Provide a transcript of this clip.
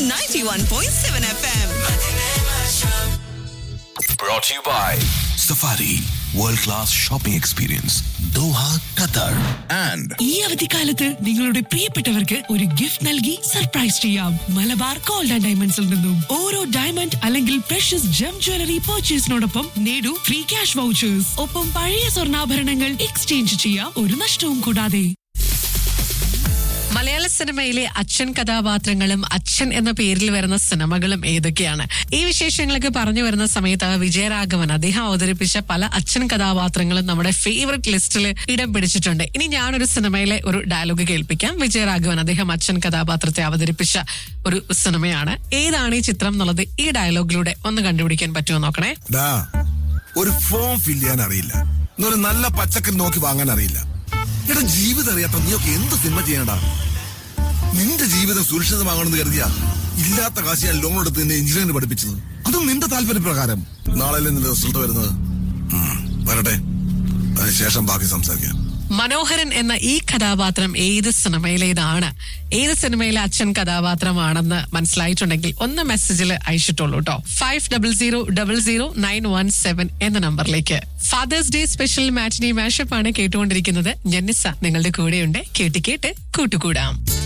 91.7 FM. Brought to you by Safari World Class Shopping Experience Doha, Qatar and ഈ അവധിക്കാലത്ത് നിങ്ങളുടെ പ്രിയപ്പെട്ടവർക്ക് ഒരു ഗിഫ്റ്റ് നൽകി സർപ്രൈസ് ചെയ്യാം മലബാർ ഗോൾഡ് ആൻഡ് ഡയമണ്ട്സിൽ നിന്നും ഓരോ ഡയമണ്ട് അല്ലെങ്കിൽ പ്രഷ്യസ് ജം ജ്വല്ലറി പർച്ചേസിനോടൊപ്പം നേടൂ ഫ്രീ ക്യാഷ് വൗച്ചേഴ്സ് ഒപ്പം പഴയ സ്വർണ്ണാഭരണങ്ങൾ എക്സ്ചേഞ്ച് ചെയ്യാം ഒരു നഷ്ടവും കൂടാതെ മലയാള സിനിമയിലെ അച്ഛൻ കഥാപാത്രങ്ങളും അച്ഛൻ എന്ന പേരിൽ വരുന്ന സിനിമകളും ഏതൊക്കെയാണ് ഈ വിശേഷങ്ങളൊക്കെ പറഞ്ഞു വരുന്ന സമയത്ത് വിജയരാഘവൻ അദ്ദേഹം അവതരിപ്പിച്ച പല അച്ഛൻ കഥാപാത്രങ്ങളും നമ്മുടെ ഫേവററ്റ് ലിസ്റ്റിൽ ഇടം പിടിച്ചിട്ടുണ്ട് ഇനി ഞാനൊരു സിനിമയിലെ ഒരു ഡയലോഗ് കേൾപ്പിക്കാം വിജയരാഘവൻ അദ്ദേഹം അച്ഛൻ കഥാപാത്രത്തെ അവതരിപ്പിച്ച ഒരു സിനിമയാണ് ഏതാണ് ഈ ചിത്രം എന്നുള്ളത് ഈ ഡയലോഗിലൂടെ ഒന്ന് കണ്ടുപിടിക്കാൻ പറ്റുമോ നോക്കണേ ഡാ ഒരു ഫോം ഫില്ല് ചെയ്യാൻ അറിയില്ല എന്നൊരു നല്ല പച്ചക്കറി നോക്കി വാങ്ങാൻ അറിയില്ല എടാ ജീവിതം അറിയാത്ത നീയൊക്കെ എന്ത് സിനിമ ചെയ്യണടാ നിന്റെ ജീവിതം സുരക്ഷിതമാകണമെന്ന് കരുതിയ ഇല്ലാത്ത കാശ് ഞാൻ ലോൺ എടുത്ത് നിന്നെ എഞ്ചിനീയറിംഗ് പഠിപ്പിച്ചത് അതും നിന്റെ താല്പര്യപ്രകാരം നാളെ നിന്റെ റിസൾട്ട് വരുന്നത് ഉം, വരട്ടെ അതിനുശേഷം ബാക്കി സംസാരിക്കാം മനോഹരൻ എന്ന ഈ കഥാപാത്രം ഏത് സിനിമയിലേതാണ് ഏത് സിനിമയിലെ അച്ഛൻ കഥാപാത്രമാണെന്ന് മനസ്സിലായിട്ടുണ്ടെങ്കിൽ ഒന്ന് മെസ്സേജിൽ അയച്ചിട്ടുള്ളൂ കേട്ടോ five double zero double zero nine one seven എന്ന നമ്പറിലേക്ക് Father's Day special matinee mashup ആണ് കേട്ടുകൊണ്ടിരിക്കുന്നത് ജന്നിസ നിങ്ങളുടെ കൂടെയുണ്ട് കേട്ട് കേട്ട് കൂട്ടുകൂടാം